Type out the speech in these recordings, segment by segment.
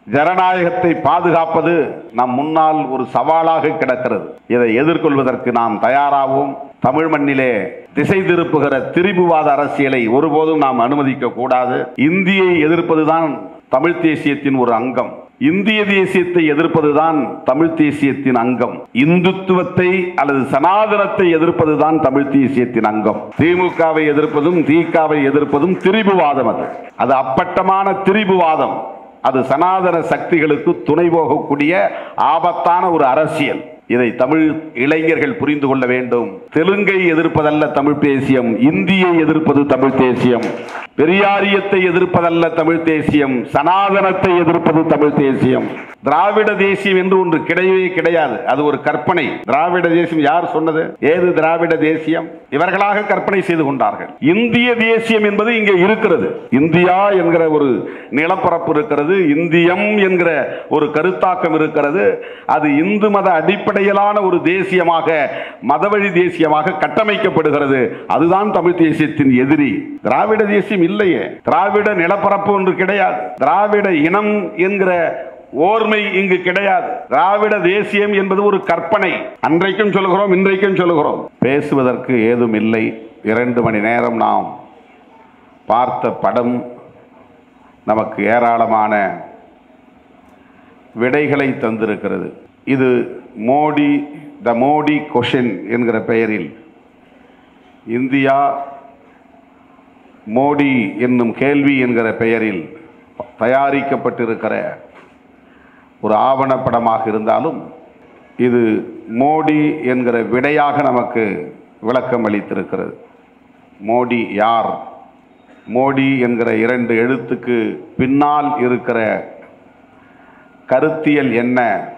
ஜனநாயகத்தை பாதுகாப்பது நம் முன்னால் ஒரு சவாலாக கிடக்கிறது இதை எதிர்கொள்வதற்கு நாம் தயாராகவும் தமிழ் மண்ணிலே திசை திருப்புகிற திரிபுவாத அரசியலை ஒருபோதும் நாம் அனுமதிக்க கூடாது இந்தியை எதிர்ப்பதுதான் தமிழ் தேசியத்தின் ஒரு அங்கம் இந்திய தேசியத்தை எதிர்ப்பதுதான் தமிழ் தேசியத்தின் அங்கம் இந்துத்துவத்தை அல்லது சனாதனத்தை எதிர்ப்பதுதான் தமிழ் தேசியத்தின் அங்கம் திமுகவை எதிர்ப்பதும் திகாவை எதிர்ப்பதும் திரிபுவாதம் அது அது அப்பட்டமான திரிபுவாதம் அது சனாதன சக்திகளுக்கு துணை போகக்கூடிய ஆபத்தான ஒரு அரசியல் இதை தமிழ் இளைஞர்கள் புரிந்து கொள்ள வேண்டும் தெலுங்கை எதிர்ப்பதல்ல தமிழ் தேசியம் இந்தியை எதிர்ப்பது தமிழ் தேசியம் பெரியாரியத்தை எதிர்ப்பதல்ல தமிழ் தேசியம் சனாதனத்தை எதிர்ப்பது தமிழ் தேசியம் திராவிட தேசியம் என்று ஒன்று கிடையவே கிடையாது அது ஒரு கற்பனை திராவிட தேசியம் யார் சொன்னது ஏது திராவிட தேசியம் இவர்களாக கற்பனை செய்து கொண்டார்கள் இந்திய தேசியம் என்பது இங்கே இருக்கிறது இந்தியா என்கிற ஒரு நிலப்பரப்பு இருக்கிறது இந்தியம் என்கிற ஒரு கருத்தாக்கம் இருக்கிறது அது இந்து மத அடிப்படையிலான ஒரு தேசியமாக மதவழி தேசியமாக கட்டமைக்கப்படுகிறது அதுதான் தமிழ் தேசியத்தின் எதிரி திராவிட தேசியம் இல்லையே திராவிட நிலப்பரப்பு ஒன்று கிடையாது திராவிட இனம் என்கிற ஓர்மை இங்கு கிடையாது திராவிட தேசியம் என்பது ஒரு கற்பனை அன்றைக்கும் சொல்லுகிறோம் இன்றைக்கும் சொல்லுகிறோம் பேசுவதற்கு ஏதும் இல்லை இரண்டு மணி நேரம் நாம் பார்த்த படம் நமக்கு ஏராளமான விடைகளை தந்திருக்கிறது இது மோடி த மோடி கொஷின் என்கிற பெயரில் இந்தியா மோடி என்னும் கேள்வி என்கிற பெயரில் தயாரிக்கப்பட்டிருக்கிற ஒரு ஆவணப்படமாக இருந்தாலும் இது மோடி என்கிற விடையாக நமக்கு விளக்கம் அளித்திருக்கிறது மோடி யார் மோடி என்கிற இரண்டு எழுத்துக்கு பின்னால் இருக்கிற கருத்தியல் என்ன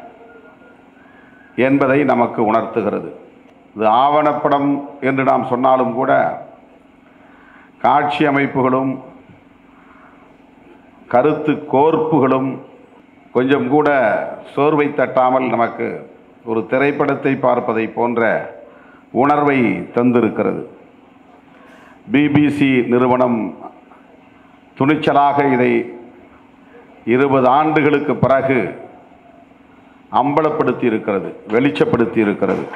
என்பதை நமக்கு உணர்த்துகிறது இது ஆவணப்படம் என்று நாம் சொன்னாலும் கூட காட்சி அமைப்புகளும் கருத்து கோர்ப்புகளும் கொஞ்சம் கூட சோர்வை தட்டாமல் நமக்கு ஒரு திரைப்படத்தை பார்ப்பதை போன்ற உணர்வை தந்திருக்கிறது பிபிசி நிறுவனம் துணிச்சலாக இதை இருபது ஆண்டுகளுக்கு பிறகு அம்பலப்படுத்தி இருக்கிறது வெளிச்சப்படுத்தி இருக்கிறது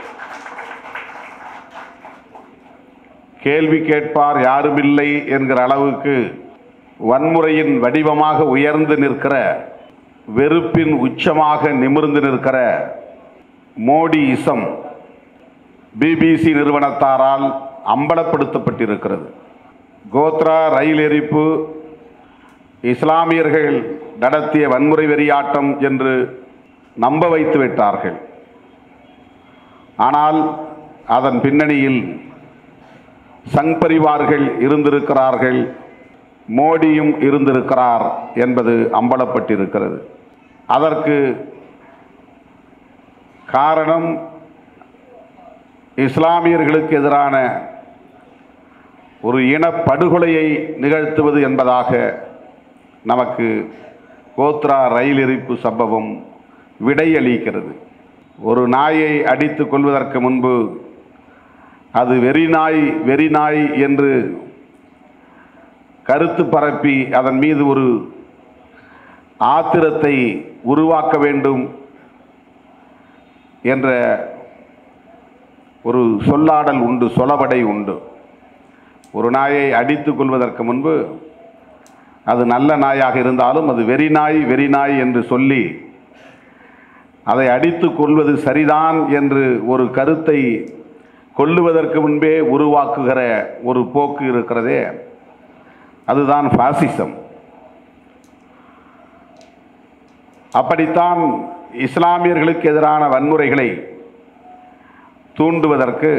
கேள்வி கேட்பார் யாருமில்லை என்கிற அளவுக்கு வன்முறையின் வடிவமாக உயர்ந்து நிற்கிற வெறுப்பின் உச்சமாக நிமிர்ந்து நிற்கிற மோடி இசம் பிபிசி நிறுவனத்தாரால் அம்பலப்படுத்தப்பட்டிருக்கிறது கோத்ரா ரயில் எரிப்பு இஸ்லாமியர்கள் நடத்திய வன்முறை வெறியாட்டம் என்று நம்ப வைத்து விட்டார்கள் ஆனால் அதன் பின்னணியில் சங் பரிவார்கள் இருந்திருக்கிறார்கள் மோடியும் இருந்திருக்கிறார் என்பது அம்பலப்பட்டிருக்கிறது அதற்கு காரணம் இஸ்லாமியர்களுக்கு எதிரான ஒரு இனப்படுகொலையை நிகழ்த்துவது என்பதாக நமக்கு கோத்ரா ரயில் எரிப்பு சம்பவம் விடையளிக்கிறது ஒரு நாயை அடித்து கொள்வதற்கு முன்பு அது வெறி நாய் வெறி நாய் என்று கருத்து பரப்பி அதன் மீது ஒரு ஆத்திரத்தை உருவாக்க வேண்டும் என்ற ஒரு சொல்லாடல் உண்டு சொலவடை உண்டு ஒரு நாயை அடித்து கொள்வதற்கு முன்பு அது நல்ல நாயாக இருந்தாலும் அது வெறி நாய் வெறி நாய் என்று சொல்லி அதை அடித்து கொள்வது சரிதான் என்று ஒரு கருத்தை கொல்லுவதற்கு முன்பே உருவாக்குகிற ஒரு போக்கு இருக்கிறதே அதுதான் பாசிசம் அப்படித்தான் இஸ்லாமியர்களுக்கு எதிரான வன்முறைகளை தூண்டுவதற்கு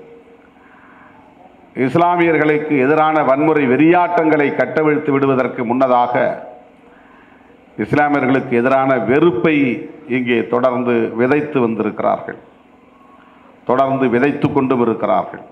இஸ்லாமியர்களுக்கு எதிரான வன்முறை வெறியாட்டங்களை கட்டவிழ்த்து விடுவதற்கு முன்னதாக இஸ்லாமியர்களுக்கு எதிரான வெறுப்பை இங்கே தொடர்ந்து விதைத்து வந்திருக்கிறார்கள் தொடர்ந்து விதைத்து கொண்டும் இருக்கிறார்கள்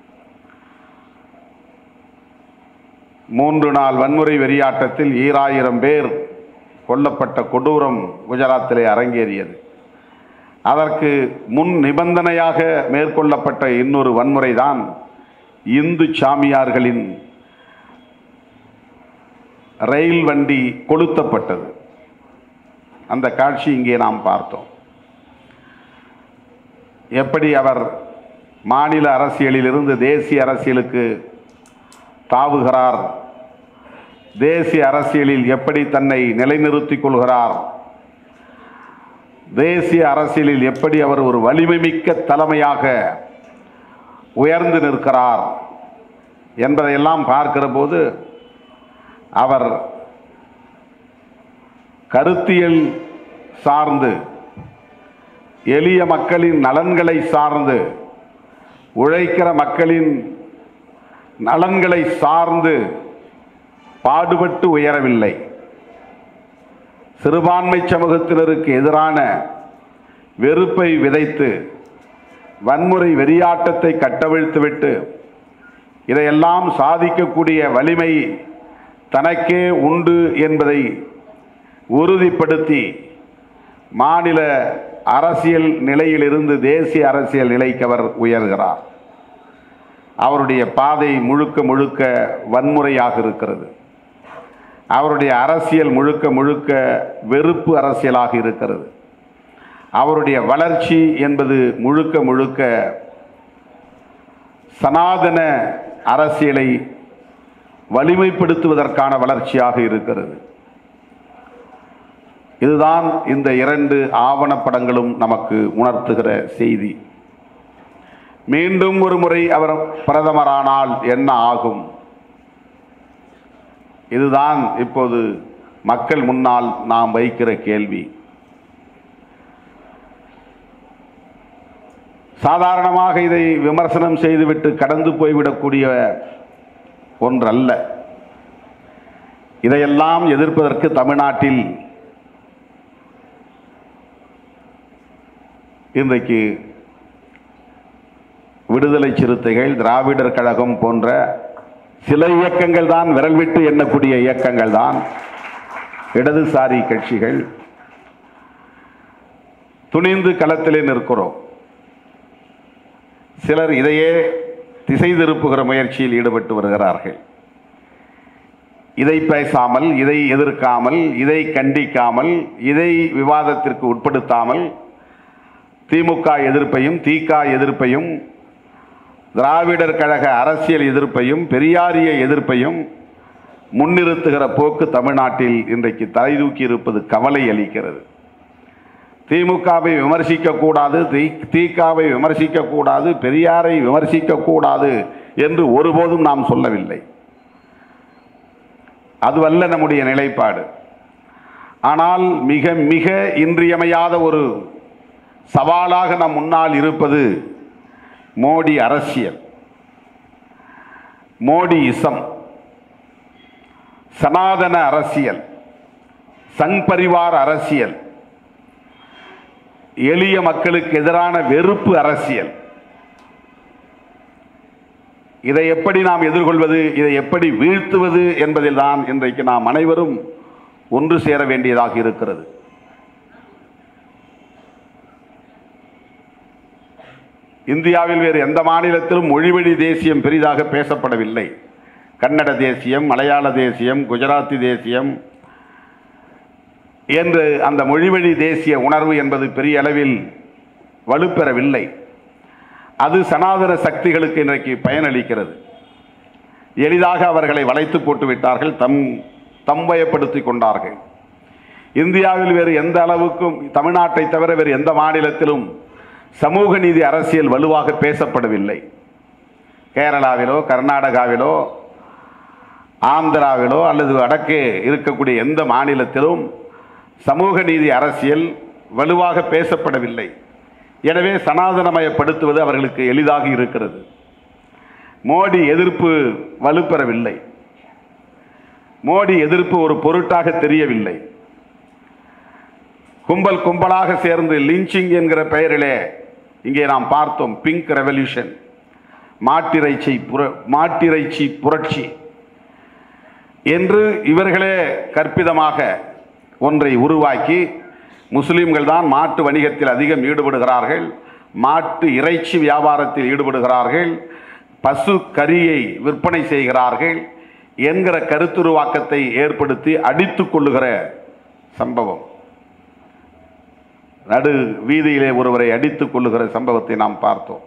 மூன்று நாள் வன்முறை வெறியாட்டத்தில் ஈராயிரம் பேர் கொல்லப்பட்ட கொடூரம் குஜராத்திலே அரங்கேறியது அதற்கு முன் நிபந்தனையாக மேற்கொள்ளப்பட்ட இன்னொரு வன்முறை தான் இந்து சாமியார்களின் ரயில் வண்டி கொளுத்தப்பட்டது அந்த காட்சி இங்கே நாம் பார்த்தோம் எப்படி அவர் மாநில அரசியலிலிருந்து தேசிய அரசியலுக்கு தாவுகிறார் தேசிய அரசியலில் எப்படி தன்னை நிலைநிறுத்திக் கொள்கிறார் தேசிய அரசியலில் எப்படி அவர் ஒரு வலிமை மிக்க தலைமையாக உயர்ந்து நிற்கிறார் என்பதையெல்லாம் பார்க்கிற போது அவர் கருத்தியல் சார்ந்து எளிய மக்களின் நலன்களை சார்ந்து உழைக்கிற மக்களின் நலன்களை சார்ந்து பாடுபட்டு உயரவில்லை சிறுபான்மை சமூகத்தினருக்கு எதிரான வெறுப்பை விதைத்து வன்முறை வெறியாட்டத்தை கட்டவிழ்த்துவிட்டு இதையெல்லாம் சாதிக்கக்கூடிய வலிமை தனக்கே உண்டு என்பதை உறுதிப்படுத்தி மாநில அரசியல் நிலையிலிருந்து தேசிய அரசியல் நிலைக்கு அவர் உயர்கிறார் அவருடைய பாதை முழுக்க முழுக்க வன்முறையாக இருக்கிறது அவருடைய அரசியல் முழுக்க முழுக்க வெறுப்பு அரசியலாக இருக்கிறது அவருடைய வளர்ச்சி என்பது முழுக்க முழுக்க சனாதன அரசியலை வலிமைப்படுத்துவதற்கான வளர்ச்சியாக இருக்கிறது இதுதான் இந்த இரண்டு ஆவணப்படங்களும் நமக்கு உணர்த்துகிற செய்தி மீண்டும் ஒரு முறை அவர் பிரதமரானால் என்ன ஆகும் இதுதான் இப்போது மக்கள் முன்னால் நாம் வைக்கிற கேள்வி சாதாரணமாக இதை விமர்சனம் செய்துவிட்டு கடந்து போய்விடக்கூடிய ஒன்றல்ல இதையெல்லாம் எதிர்ப்பதற்கு தமிழ்நாட்டில் இன்றைக்கு விடுதலை சிறுத்தைகள் திராவிடர் கழகம் போன்ற சில இயக்கங்கள் தான் விரல் விட்டு எண்ணக்கூடிய இயக்கங்கள் தான் இடதுசாரி கட்சிகள் துணிந்து களத்திலே நிற்கிறோம் சிலர் இதையே திசை திருப்புகிற முயற்சியில் ஈடுபட்டு வருகிறார்கள் இதை பேசாமல் இதை எதிர்க்காமல் இதை கண்டிக்காமல் இதை விவாதத்திற்கு உட்படுத்தாமல் திமுக எதிர்ப்பையும் திக எதிர்ப்பையும் திராவிடர் கழக அரசியல் எதிர்ப்பையும் பெரியாரிய எதிர்ப்பையும் முன்னிறுத்துகிற போக்கு தமிழ்நாட்டில் இன்றைக்கு தலை தூக்கி இருப்பது கவலை அளிக்கிறது திமுகவை விமர்சிக்கக்கூடாது தி திகாவை விமர்சிக்கக்கூடாது பெரியாரை விமர்சிக்கக்கூடாது என்று ஒருபோதும் நாம் சொல்லவில்லை அதுவல்ல நம்முடைய நிலைப்பாடு ஆனால் மிக மிக இன்றியமையாத ஒரு சவாலாக நம் முன்னால் இருப்பது மோடி அரசியல் மோடி இசம் சனாதன அரசியல் சங் பரிவார் அரசியல் எளிய மக்களுக்கு எதிரான வெறுப்பு அரசியல் இதை எப்படி நாம் எதிர்கொள்வது இதை எப்படி வீழ்த்துவது என்பதில் தான் இன்றைக்கு நாம் அனைவரும் ஒன்று சேர வேண்டியதாக இருக்கிறது இந்தியாவில் வேறு எந்த மாநிலத்திலும் மொழிவழி தேசியம் பெரிதாக பேசப்படவில்லை கன்னட தேசியம் மலையாள தேசியம் குஜராத்தி தேசியம் என்று அந்த மொழிவழி தேசிய உணர்வு என்பது பெரிய அளவில் வலுப்பெறவில்லை அது சனாதன சக்திகளுக்கு இன்றைக்கு பயனளிக்கிறது எளிதாக அவர்களை வளைத்து போட்டு விட்டார்கள் தம் தம்பயப்படுத்தி கொண்டார்கள் இந்தியாவில் வேறு எந்த அளவுக்கும் தமிழ்நாட்டை தவிர வேறு எந்த மாநிலத்திலும் சமூக நீதி அரசியல் வலுவாக பேசப்படவில்லை கேரளாவிலோ கர்நாடகாவிலோ ஆந்திராவிலோ அல்லது வடக்கே இருக்கக்கூடிய எந்த மாநிலத்திலும் சமூக நீதி அரசியல் வலுவாக பேசப்படவில்லை எனவே சனாதனமயப்படுத்துவது அவர்களுக்கு எளிதாக இருக்கிறது மோடி எதிர்ப்பு வலுப்பெறவில்லை மோடி எதிர்ப்பு ஒரு பொருட்டாக தெரியவில்லை கும்பல் கும்பலாக சேர்ந்து லிஞ்சிங் என்கிற பெயரிலே இங்கே நாம் பார்த்தோம் பிங்க் ரெவல்யூஷன் மாட்டிறைச்சி புர மாட்டிறைச்சி புரட்சி என்று இவர்களே கற்பிதமாக ஒன்றை உருவாக்கி முஸ்லிம்கள் தான் மாட்டு வணிகத்தில் அதிகம் ஈடுபடுகிறார்கள் மாட்டு இறைச்சி வியாபாரத்தில் ஈடுபடுகிறார்கள் பசு கரியை விற்பனை செய்கிறார்கள் என்கிற கருத்துருவாக்கத்தை ஏற்படுத்தி அடித்துக் கொள்ளுகிற சம்பவம் நடு வீதியிலே ஒருவரை அடித்துக் கொள்ளுகிற சம்பவத்தை நாம் பார்த்தோம்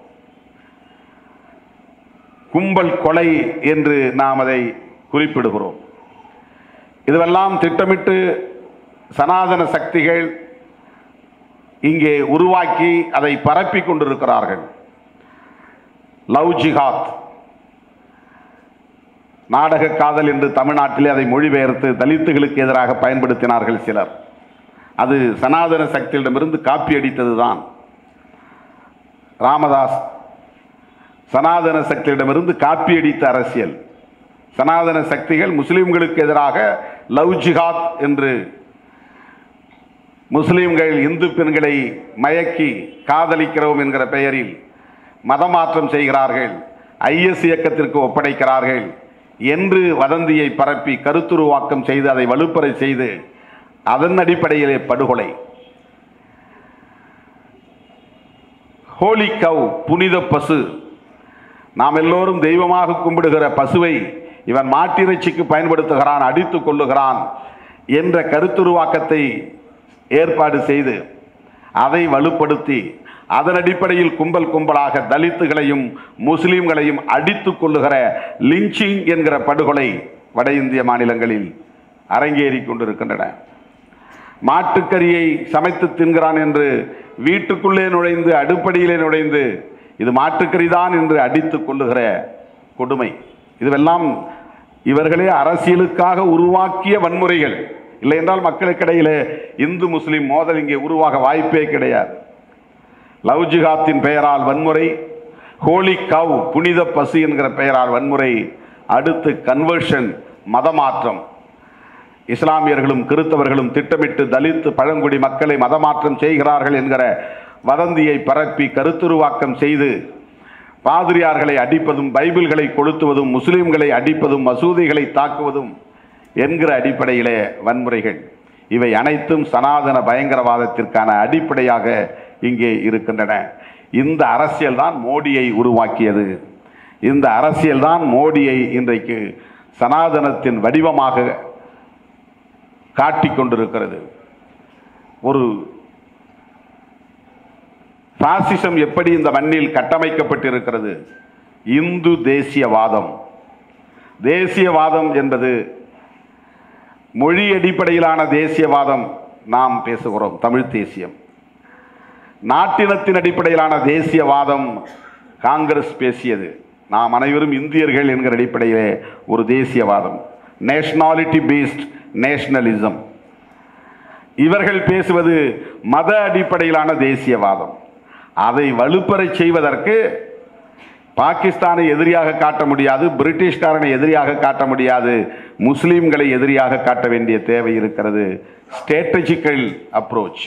கும்பல் கொலை என்று நாம் அதை குறிப்பிடுகிறோம் இதுவெல்லாம் திட்டமிட்டு சனாதன சக்திகள் இங்கே உருவாக்கி அதை பரப்பி கொண்டிருக்கிறார்கள் லவ் ஜிஹாத் நாடக காதல் என்று தமிழ்நாட்டிலே அதை மொழிபெயர்த்து தலித்துகளுக்கு எதிராக பயன்படுத்தினார்கள் சிலர் அது சனாதன சக்தியிடமிருந்து காப்பி அடித்ததுதான் ராமதாஸ் சனாதன சக்தியிடமிருந்து காப்பி அடித்த அரசியல் சனாதன சக்திகள் முஸ்லிம்களுக்கு எதிராக லவ் ஜிஹாத் என்று முஸ்லிம்கள் இந்து பெண்களை மயக்கி காதலிக்கிறோம் என்கிற பெயரில் மதமாற்றம் செய்கிறார்கள் ஐஎஸ் இயக்கத்திற்கு ஒப்படைக்கிறார்கள் என்று வதந்தியை பரப்பி கருத்துருவாக்கம் செய்து அதை வலுப்பறை செய்து அதன் அடிப்படையிலே படுகொலை ஹோலி கவ் புனித பசு நாம் எல்லோரும் தெய்வமாக கும்பிடுகிற பசுவை இவன் மாட்டிறைச்சிக்கு பயன்படுத்துகிறான் அடித்துக் கொள்ளுகிறான் என்ற கருத்துருவாக்கத்தை ஏற்பாடு செய்து அதை வலுப்படுத்தி அதன் அடிப்படையில் கும்பல் கும்பலாக தலித்துகளையும் முஸ்லிம்களையும் அடித்துக் கொள்ளுகிற லிஞ்சிங் என்கிற படுகொலை வட இந்திய மாநிலங்களில் அரங்கேறி கொண்டிருக்கின்றன மாட்டுக்கறியை சமைத்து தின்கிறான் என்று வீட்டுக்குள்ளே நுழைந்து அடுப்படியிலே நுழைந்து இது மாட்டுக்கறிதான் என்று அடித்துக் கொள்ளுகிற கொடுமை இதுவெல்லாம் இவர்களே அரசியலுக்காக உருவாக்கிய வன்முறைகள் இல்லை என்றால் மக்களுக்கிடையிலே இந்து முஸ்லிம் மோதல் இங்கே உருவாக வாய்ப்பே கிடையாது லவ் ஜிஹாத்தின் பெயரால் வன்முறை ஹோலி கவ் புனித பசு என்கிற பெயரால் வன்முறை அடுத்து கன்வர்ஷன் மதமாற்றம் இஸ்லாமியர்களும் கிறித்தவர்களும் திட்டமிட்டு தலித்து பழங்குடி மக்களை மதமாற்றம் செய்கிறார்கள் என்கிற வதந்தியை பரப்பி கருத்துருவாக்கம் செய்து பாதிரியார்களை அடிப்பதும் பைபிள்களை கொளுத்துவதும் முஸ்லிம்களை அடிப்பதும் மசூதிகளை தாக்குவதும் என்கிற அடிப்படையிலே வன்முறைகள் இவை அனைத்தும் சனாதன பயங்கரவாதத்திற்கான அடிப்படையாக இங்கே இருக்கின்றன இந்த அரசியல் தான் மோடியை உருவாக்கியது இந்த அரசியல் தான் மோடியை இன்றைக்கு சனாதனத்தின் வடிவமாக காட்டிக் கொண்டிருக்கிறது ஒரு பாசிசம் எப்படி இந்த மண்ணில் கட்டமைக்கப்பட்டிருக்கிறது இந்து தேசியவாதம் தேசியவாதம் என்பது மொழி அடிப்படையிலான தேசியவாதம் நாம் பேசுகிறோம் தமிழ் தேசியம் நாட்டினத்தின் அடிப்படையிலான தேசியவாதம் காங்கிரஸ் பேசியது நாம் அனைவரும் இந்தியர்கள் என்கிற அடிப்படையிலே ஒரு தேசியவாதம் நேஷனாலிட்டி பேஸ்ட் நேஷனலிசம் இவர்கள் பேசுவது மத அடிப்படையிலான தேசியவாதம் அதை வலுப்பெறச் செய்வதற்கு பாகிஸ்தானை எதிரியாக காட்ட முடியாது பிரிட்டிஷ்காரனை எதிரியாக காட்ட முடியாது முஸ்லீம்களை எதிரியாக காட்ட வேண்டிய தேவை இருக்கிறது ஸ்ட்ராட்டஜிக்கல் அப்ரோச்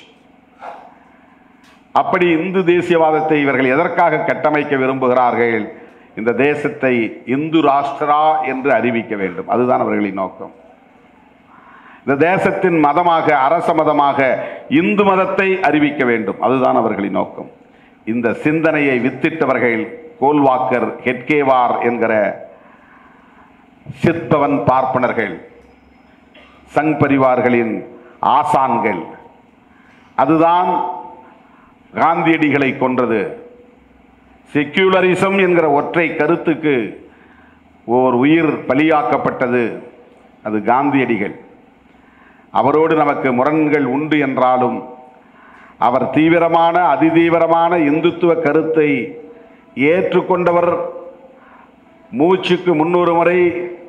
அப்படி இந்து தேசியவாதத்தை இவர்கள் எதற்காக கட்டமைக்க விரும்புகிறார்கள் இந்த தேசத்தை இந்து ராஷ்டிரா என்று அறிவிக்க வேண்டும் அதுதான் அவர்களின் நோக்கம் இந்த தேசத்தின் மதமாக அரச மதமாக இந்து மதத்தை அறிவிக்க வேண்டும் அதுதான் அவர்களின் நோக்கம் இந்த சிந்தனையை வித்திட்டவர்கள் கோல்வாக்கர் ஹெட்கேவார் என்கிற சிற்பவன் பார்ப்பனர்கள் சங் பரிவார்களின் ஆசான்கள் அதுதான் காந்தியடிகளை கொன்றது செக்யூலரிசம் என்கிற ஒற்றை கருத்துக்கு ஓர் உயிர் பலியாக்கப்பட்டது அது காந்தியடிகள் அவரோடு நமக்கு முரண்கள் உண்டு என்றாலும் அவர் தீவிரமான அதிதீவிரமான இந்துத்துவ கருத்தை ஏற்றுக்கொண்டவர் மூச்சுக்கு முன்னூறு முறை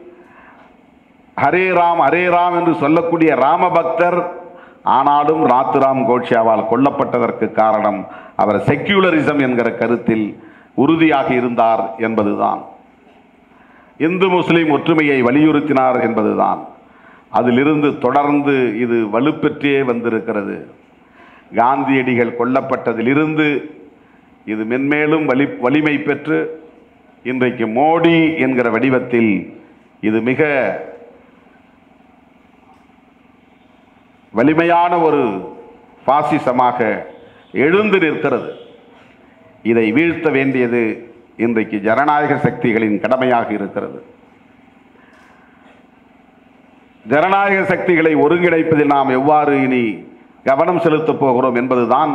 ஹரே ராம் ஹரே ராம் என்று சொல்லக்கூடிய ராமபக்தர் ஆனாலும் ராத்துராம் கோட்சேவால் கொல்லப்பட்டதற்கு காரணம் அவர் செக்யூலரிசம் என்கிற கருத்தில் உறுதியாக இருந்தார் என்பதுதான் இந்து முஸ்லிம் ஒற்றுமையை வலியுறுத்தினார் என்பதுதான் அதிலிருந்து தொடர்ந்து இது வலுப்பெற்றே வந்திருக்கிறது காந்தியடிகள் கொல்லப்பட்டதிலிருந்து இது மென்மேலும் வலி வலிமை பெற்று இன்றைக்கு மோடி என்கிற வடிவத்தில் இது மிக வலிமையான ஒரு பாசிசமாக எழுந்து நிற்கிறது இதை வீழ்த்த வேண்டியது இன்றைக்கு ஜனநாயக சக்திகளின் கடமையாக இருக்கிறது ஜனநாயக சக்திகளை ஒருங்கிணைப்பதில் நாம் எவ்வாறு இனி கவனம் செலுத்தப் போகிறோம் என்பதுதான்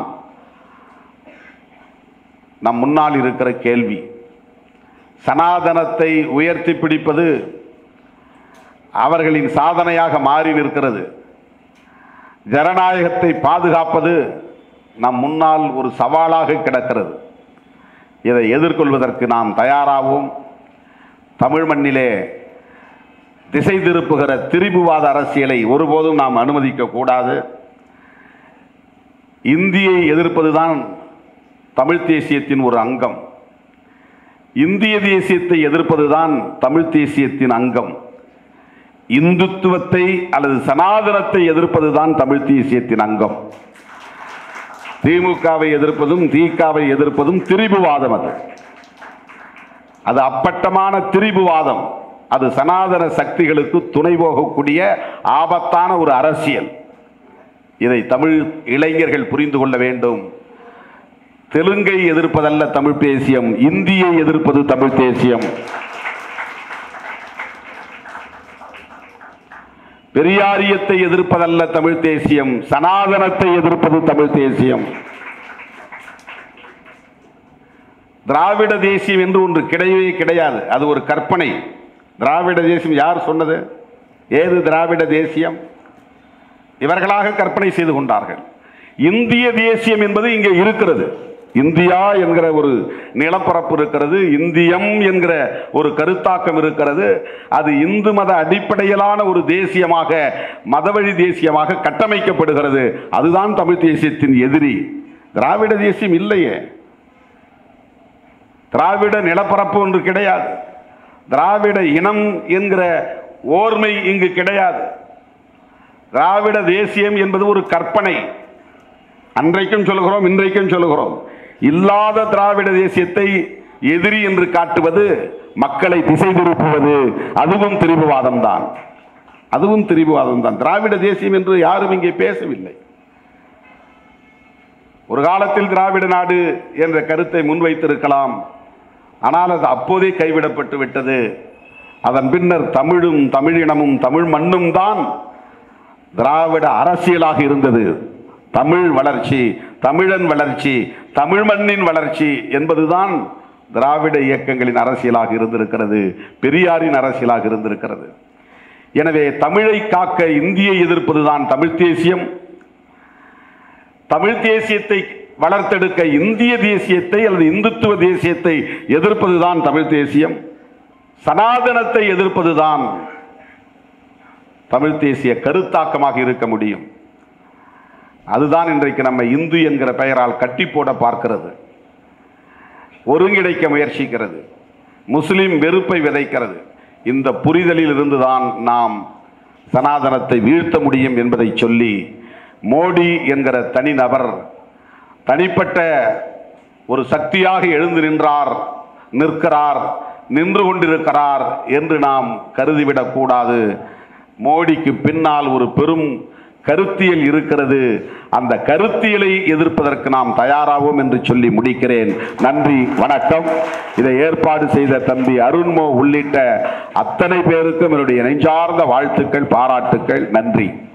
நம் முன்னால் இருக்கிற கேள்வி சனாதனத்தை உயர்த்தி பிடிப்பது அவர்களின் சாதனையாக மாறி நிற்கிறது ஜனநாயகத்தை பாதுகாப்பது நம் முன்னால் ஒரு சவாலாக கிடக்கிறது இதை எதிர்கொள்வதற்கு நாம் தயாராகவும் தமிழ் மண்ணிலே திசை திருப்புகிற திரிபுவாத அரசியலை ஒருபோதும் நாம் அனுமதிக்க கூடாது இந்தியை எதிர்ப்பதுதான் தமிழ் தேசியத்தின் ஒரு அங்கம் இந்திய தேசியத்தை எதிர்ப்பதுதான் தமிழ் தேசியத்தின் அங்கம் இந்துத்துவத்தை அல்லது சனாதனத்தை எதிர்ப்பதுதான் தமிழ் தேசியத்தின் அங்கம் திமுகவை எதிர்ப்பதும் திகாவை எதிர்ப்பதும் திரிபுவாதம் அது அது அப்பட்டமான திரிபுவாதம் அது சனாதன சக்திகளுக்கு துணை போகக்கூடிய ஆபத்தான ஒரு அரசியல் இதை தமிழ் இளைஞர்கள் புரிந்து கொள்ள வேண்டும் தெலுங்கை எதிர்ப்பதல்ல தமிழ் தேசியம் இந்தியை எதிர்ப்பது தமிழ் தேசியம் பெரியாரியத்தை எதிர்ப்பதல்ல தமிழ் தேசியம் சனாதனத்தை எதிர்ப்பது தமிழ் தேசியம் திராவிட தேசியம் என்று ஒன்று கிடையவே கிடையாது அது ஒரு கற்பனை திராவிட தேசியம் யார் சொன்னது ஏது திராவிட தேசியம் இவர்களாக கற்பனை செய்து கொண்டார்கள் இந்திய தேசியம் என்பது இங்கே இருக்கிறது இந்தியா என்கிற ஒரு நிலப்பரப்பு இருக்கிறது இந்தியம் என்கிற ஒரு கருத்தாக்கம் இருக்கிறது அது இந்து மத அடிப்படையிலான ஒரு தேசியமாக மதவழி தேசியமாக கட்டமைக்கப்படுகிறது அதுதான் தமிழ் தேசியத்தின் எதிரி திராவிட தேசியம் இல்லையே திராவிட நிலப்பரப்பு ஒன்று கிடையாது திராவிட இனம் என்கிற ஓர்மை இங்கு கிடையாது திராவிட தேசியம் என்பது ஒரு கற்பனை அன்றைக்கும் சொல்லுகிறோம் இன்றைக்கும் சொல்லுகிறோம் இல்லாத திராவிட தேசியத்தை எதிரி என்று காட்டுவது மக்களை திசை திருப்புவது அதுவும் திரிபுவாதம் தான் அதுவும் திரிபுவாதம் தான் திராவிட தேசியம் என்று யாரும் இங்கே பேசவில்லை ஒரு காலத்தில் திராவிட நாடு என்ற கருத்தை முன்வைத்திருக்கலாம் ஆனால் அது அப்போதே கைவிடப்பட்டு விட்டது அதன் பின்னர் தமிழும் தமிழினமும் தமிழ் மண்ணும் தான் திராவிட அரசியலாக இருந்தது தமிழ் வளர்ச்சி தமிழன் வளர்ச்சி தமிழ் மண்ணின் வளர்ச்சி என்பதுதான் திராவிட இயக்கங்களின் அரசியலாக இருந்திருக்கிறது பெரியாரின் அரசியலாக இருந்திருக்கிறது எனவே தமிழை காக்க இந்தியை எதிர்ப்பதுதான் தமிழ் தேசியம் தமிழ் தேசியத்தை வளர்த்தெடுக்க இந்திய தேசியத்தை அல்லது இந்துத்துவ தேசியத்தை எதிர்ப்பதுதான் தமிழ் தேசியம் சனாதனத்தை எதிர்ப்பதுதான் தமிழ் தேசிய கருத்தாக்கமாக இருக்க முடியும் அதுதான் இன்றைக்கு நம்ம இந்து என்கிற பெயரால் கட்டி போட பார்க்கிறது ஒருங்கிணைக்க முயற்சிக்கிறது முஸ்லிம் வெறுப்பை விதைக்கிறது இந்த புரிதலில் இருந்துதான் நாம் சனாதனத்தை வீழ்த்த முடியும் என்பதை சொல்லி மோடி என்கிற தனிநபர் தனிப்பட்ட ஒரு சக்தியாக எழுந்து நின்றார் நிற்கிறார் நின்று கொண்டிருக்கிறார் என்று நாம் கருதிவிடக் கூடாது மோடிக்கு பின்னால் ஒரு பெரும் கருத்தியல் இருக்கிறது அந்த கருத்தியலை எதிர்ப்பதற்கு நாம் தயாராவோம் என்று சொல்லி முடிக்கிறேன் நன்றி வணக்கம் இதை ஏற்பாடு செய்த தம்பி அருண்மோ உள்ளிட்ட அத்தனை பேருக்கும் என்னுடைய நெஞ்சார்ந்த வாழ்த்துக்கள் பாராட்டுக்கள் நன்றி